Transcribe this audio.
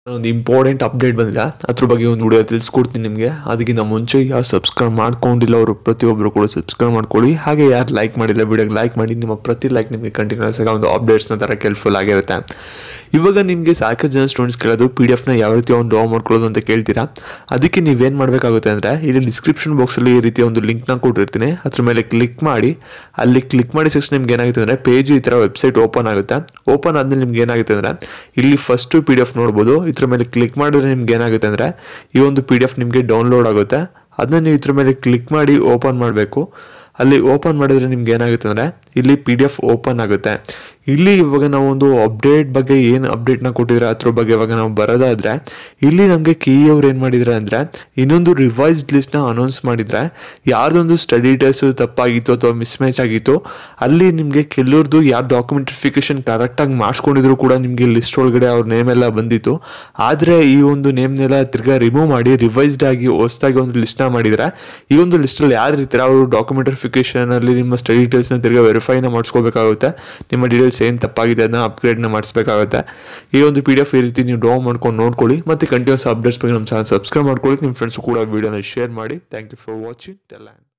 ಒಂದು important update ಬಂದಿದೆ ಅದ್ರ ಬಗ್ಗೆ ಒಂದು ವಿಡಿಯೋ ತಿಳಿಸ್ಕೊಡ್ತೀನಿ ನಿಮಗೆ ಅದಕ್ಕಿಂತ ಮುಂಚೆ ಯಾರು ಸಬ್ಸ್ಕ್ರೈಬ್ ಮಾಡ್ಕೊಂಡಿಲ್ಲ ಅವರು ಪ್ರತಿಯೊಬ್ಬರು ಕೂಡ ಸಬ್ಸ್ಕ್ರೈಬ್ ಮಾಡ್ಕೊಳ್ಳಿ ಹಾಗೆ ಯಾರು ಲೈಕ್ ಮಾಡಿಲ್ಲ ವಿಡಿಯೋಗೆ ಲೈಕ್ ಮಾಡಿ ನಿಮ್ಮ ಪ್ರತಿ ಲೈಕ್ ನಿಮಗೆ ಕಂಟಿನ್ಯೂಸ್ ಆಗಿ ಒಂದು ಅಪ್ಡೇಟ್ಸ್ನ ಥರ ಹೆಲ್ಪ್ಫುಲ್ ಆಗಿರುತ್ತೆ ಇವಾಗ ನಿಮಗೆ ಸಾಕಷ್ಟು ಜನ ಸ್ಟೂಡೆಂಟ್ಸ್ ಕೇಳೋದು ಪಿ ಡಿ ಎಫ್ನ ಯಾವ ರೀತಿ ಒಂದು ಡ್ರಾ ಮಾಡ್ಕೊಳ್ಳೋದು ಅಂತ ಕೇಳ್ತೀರಾ ಅದಕ್ಕೆ ನೀವೇನು ಮಾಡಬೇಕಾಗುತ್ತೆ ಅಂದರೆ ಇಲ್ಲಿ ಡಿಸ್ಕ್ರಿಪ್ಷನ್ ಬಾಕ್ಸಲ್ಲಿ ಈ ರೀತಿ ಒಂದು ಲಿಂಕ್ನ ಕೊಟ್ಟಿರ್ತೀನಿ ಅದ್ರ ಮೇಲೆ ಕ್ಲಿಕ್ ಮಾಡಿ ಅಲ್ಲಿ ಕ್ಲಿಕ್ ಮಾಡಿ ಸೆಕ್ಷನ್ ನಿಮ್ಗೆ ಏನಾಗುತ್ತೆ ಅಂದರೆ ಪೇಜ್ ಈ ಥರ ವೆಬ್ಸೈಟ್ ಓಪನ್ ಆಗುತ್ತೆ ಓಪನ್ ಆದ್ಮೇಲೆ ನಿಮ್ಗೆ ಏನಾಗುತ್ತೆ ಅಂದರೆ ಇಲ್ಲಿ ಫಸ್ಟು ಪಿ ಡಿ ಎಫ್ ನೋಡ್ಬೋದು ಇದ್ರ ಮೇಲೆ ಕ್ಲಿಕ್ ಮಾಡಿದ್ರೆ ನಿಮ್ಗೆ ಏನಾಗುತ್ತೆ ಅಂದರೆ ಈ ಒಂದು ಪಿ ಡಿ ಎಫ್ ನಿಮಗೆ ಡೌನ್ಲೋಡ್ ಆಗುತ್ತೆ ಅದನ್ನ ನೀವು ಇದ್ರ ಮೇಲೆ ಕ್ಲಿಕ್ ಮಾಡಿ ಓಪನ್ ಮಾಡಬೇಕು ಅಲ್ಲಿ ಓಪನ್ ಮಾಡಿದ್ರೆ ನಿಮ್ಗೆ ಏನಾಗುತ್ತೆ ಅಂದರೆ ಇಲ್ಲಿ ಪಿ ಡಿ ಎಫ್ ಓಪನ್ ಆಗುತ್ತೆ ಇಲ್ಲಿ ಇವಾಗ ನಾವು ಒಂದು ಅಪ್ಡೇಟ್ ಬಗ್ಗೆ ಏನು ಅಪ್ಡೇಟ್ನ ಕೊಟ್ಟಿದ್ರೆ ಅದ್ರ ಬಗ್ಗೆ ಇವಾಗ ನಾವು ಬರೋದಾದ್ರೆ ಇಲ್ಲಿ ನಮಗೆ ಕೀ ಅವ್ರು ಏನು ಮಾಡಿದ್ದಾರೆ ಅಂದರೆ ಇನ್ನೊಂದು ರಿವೈಸ್ಡ್ ಲಿಸ್ಟ್ನ ಅನೌನ್ಸ್ ಮಾಡಿದರೆ ಯಾರ್ದೊಂದು ಸ್ಟಡಿ ಟೆಸ್ಟ್ ತಪ್ಪಾಗಿತ್ತು ಅಥವಾ ಮಿಸ್ಮ್ಯಾಚ್ ಆಗಿತ್ತು ಅಲ್ಲಿ ನಿಮಗೆ ಕೆಲವ್ರದ್ದು ಯಾರು ಡಾಕ್ಯುಮೆಂಟಿಫಿಕೇಶನ್ ಕರೆಕ್ಟಾಗಿ ಮಾಡಿಸ್ಕೊಂಡಿದ್ರು ಕೂಡ ನಿಮಗೆ ಲಿಸ್ಟ್ ಒಳಗಡೆ ಅವ್ರ ನೇಮ್ ಎಲ್ಲ ಬಂದಿತ್ತು ಆದರೆ ಈ ಒಂದು ನೇಮ್ನೆಲ್ಲ ತಿರ್ಗಾ ರಿಮೂವ್ ಮಾಡಿ ರಿವೈಸ್ಡ್ ಆಗಿ ಹೊಸದಾಗಿ ಒಂದು ಲಿಸ್ಟ್ನ ಮಾಡಿದರೆ ಈ ಒಂದು ಲಿಸ್ಟಲ್ಲಿ ಯಾರು ಇರ್ತಾರೆ ಅವರು ಡಾಕ್ಯುಮೆಂಟಿಫಿಕೇಶನಲ್ಲಿ ನಿಮ್ಮ ಸ್ಟಡಿ ಡೀಟೇಲ್ಸ್ನ ತಿರ್ಗಾ ವೆರಿಫೈನ ಮಾಡಿಸ್ಕೋಬೇಕಾಗುತ್ತೆ ನಿಮ್ಮ ಡೀಟೇಲ್ಸ್ ಏನು ತಪ್ಪಾಗಿದೆ ಅದನ್ನ ಅಪ್ಗ್ರೇಡ್ನ ಮಾಡಿಸ್ಬೇಕಾಗುತ್ತೆ ಈ ಒಂದು ಪಿ ಡಿ ಎಫ್ ಈ ರೀತಿ ನೀವು ಡ್ರಾ ಮಾಡ್ಕೊಂಡು ನೋಡ್ಕೊಳ್ಳಿ ಮತ್ತು ಕಂಟಿನ್ಯೂಸ್ ಅಪ್ಡೇಟ್ಸ್ ಬಗ್ಗೆ ನಮ್ಮ ಚಾನಲ್ ಸಬ್ಸ್ಕ್ರೈಬ್ ಮಾಡ್ಕೊಳ್ಳಿ ನಿಮ್ಮ ಫ್ರೆಂಡ್ಸ್ ಕೂಡ ವೀಡಿಯೋನ ಶೇರ್ ಮಾಡಿ thank you for watching tell